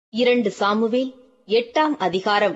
இரண்டு சாமுவேல் எட்டாம் அதிகாரம்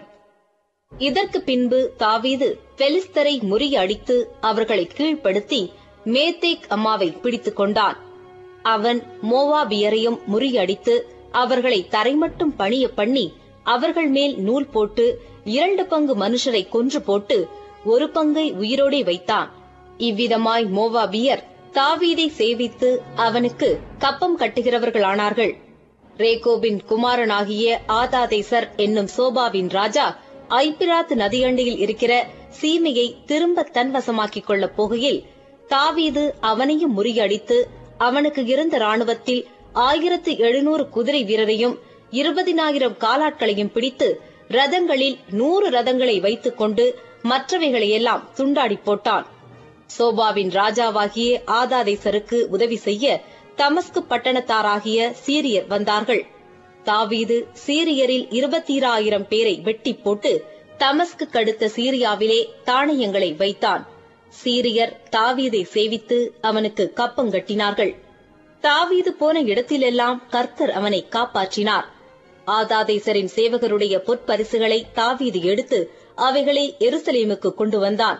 இதற்கு பின்பு தாவீது பெலிஸ்தரை முறியடித்து அவர்களை கீழ்ப்படுத்தி மேத்தேக் அம்மாவை பிடித்துக் கொண்டான் அவன் மோவாபியரையும் முறியடித்து அவர்களை தரைமட்டும் பணிய பண்ணி அவர்கள் மேல் நூல் போட்டு இரண்டு பங்கு மனுஷரை கொன்று போட்டு ஒரு பங்கை உயிரோடே வைத்தான் இவ்விதமாய் மோவாபியர் தாவீதை சேவித்து அவனுக்கு கப்பம் கட்டுகிறவர்களானார்கள் ரேகோபின் குமாரனாகிய ஆதாதேசர் என்னும் சோபாவின் ராஜா ஐபிராத் நதியண்டையில் இருக்கிற சீமையை திரும்ப தன்வசமாக்கிக் கொள்ளப் போகையில் தாவீது அவனையும் முறியடித்து அவனுக்கு இருந்த ராணுவத்தில் ஆயிரத்து எழுநூறு குதிரை வீரரையும் இருபதினாயிரம் காலாட்களையும் பிடித்து ரதங்களில் நூறு ரதங்களை வைத்துக் கொண்டு மற்றவைகளையெல்லாம் துண்டாடி போட்டான் சோபாவின் ராஜாவாகிய ஆதாதேசருக்கு உதவி செய்ய தமஸ்கு பட்டணத்தாராகிய சீரியர் வந்தார்கள் தாவீது சீரியரில் இருபத்தீராயிரம் பேரை வெட்டி போட்டு தமஸ்கு கடுத்த சீரியாவிலே தானியங்களை வைத்தான் சீரியர் தாவீதை சேவித்து அவனுக்கு கப்பங்கட்டினார்கள் தாவீது போன இடத்திலெல்லாம் கர்த்தர் அவனை காப்பாற்றினார் ஆதாதேசரின் சேவகருடைய பொற்பரிசுகளை தாவீது எடுத்து அவைகளை எருசலேமுக்கு கொண்டு வந்தான்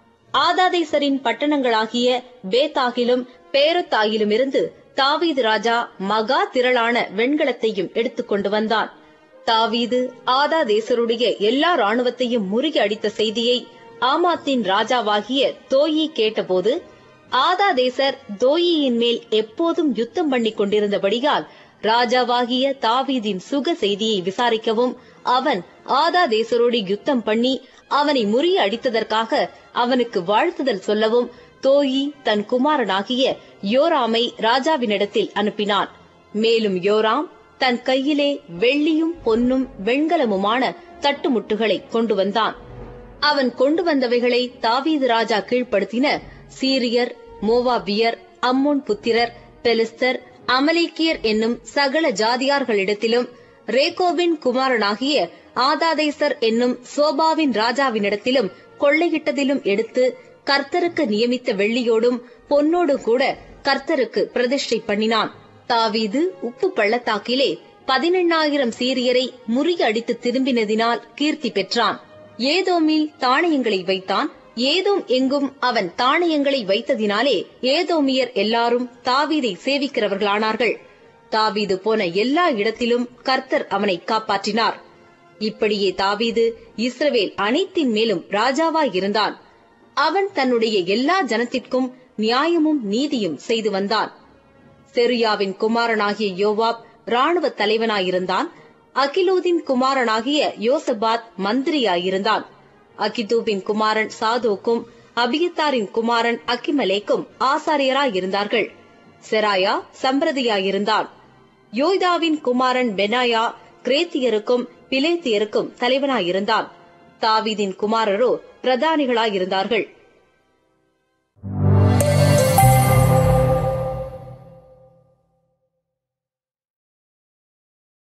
ஆதாதேசரின் பட்டணங்களாகிய பேத்தாகிலும் பேரத்தாயிலும் இருந்து தாவீது ராஜா மகா திரளான வெண்கலத்தையும் எடுத்துக் கொண்டு வந்தான் தாவீது ஆதாதேசருடைய எல்லா ராணுவத்தையும் முறியடித்த செய்தியை ஆமாத்தின் ராஜாவாகிய தோயி கேட்டபோது ஆதாதேசர் தோயியின் மேல் எப்போதும் யுத்தம் பண்ணிக் கொண்டிருந்தபடியால் ராஜாவாகிய தாவீதின் சுக செய்தியை விசாரிக்கவும் அவன் ஆதாதேசரோடு யுத்தம் பண்ணி அவனை முறியடித்ததற்காக அவனுக்கு வாழ்த்துதல் சொல்லவும் தோயி தன் குமாரனாகிய யோராமை ராஜாவினிடத்தில் அனுப்பினான் மேலும் யோராம் தன் கையிலே வெள்ளியும் பொன்னும் வெண்கலமுமான தட்டுமுட்டுகளை கொண்டு வந்தான் அவன் கொண்டு வந்தவைகளை தாவீது ராஜா கீழ்ப்படுத்தின சீரியர் மோவாபியர் அம்மோன் புத்திரர் பெலிஸ்தர் அமலேக்கியர் என்னும் சகல ஜாதியார்களிடத்திலும் ரேகோவின் குமாரனாகிய ஆதாதேசர் என்னும் சோபாவின் ராஜாவினிடத்திலும் கொள்ளையிட்டதிலும் எடுத்து கர்த்தருக்கு நியமித்த வெள்ளியோடும் பொன்னோடும் கூட கர்த்தருக்கு பிரதிஷ்டை பண்ணினான் தாவீது உப்பு பள்ளத்தாக்கிலே பதினெண்ணாயிரம் சீரியரை முறியடித்து திரும்பினதினால் கீர்த்தி பெற்றான் ஏதோமில் தானியங்களை வைத்தான் ஏதோம் எங்கும் அவன் தானியங்களை வைத்ததினாலே ஏதோமியர் எல்லாரும் தாவீதை சேவிக்கிறவர்களானார்கள் தாவீது போன எல்லா இடத்திலும் கர்த்தர் அவனை காப்பாற்றினார் இப்படியே தாவீது இஸ்ரவேல் அனைத்தின் மேலும் ராஜாவாய் இருந்தான் அவன் தன்னுடைய எல்லா ஜனத்திற்கும் நியாயமும் நீதியும் செய்து வந்தான் செருயாவின் குமாரனாகிய யோவாப் ராணுவ தலைவனாயிருந்தான் அகிலூதின் குமாரனாகிய யோசபாத் மந்திரியாயிருந்தான் அகிதூபின் குமாரன் சாதோக்கும் அபியத்தாரின் குமாரன் அக்கிமலேக்கும் ஆசாரியராயிருந்தார்கள் செராயா சம்பிரதியாயிருந்தான் யோய்தாவின் குமாரன் பெனாயா கிரேத்தியருக்கும் பிலேத்தியருக்கும் தலைவனாயிருந்தான் தாவீதின் குமாரரோ பிரதானிகளாயிருந்தார்கள்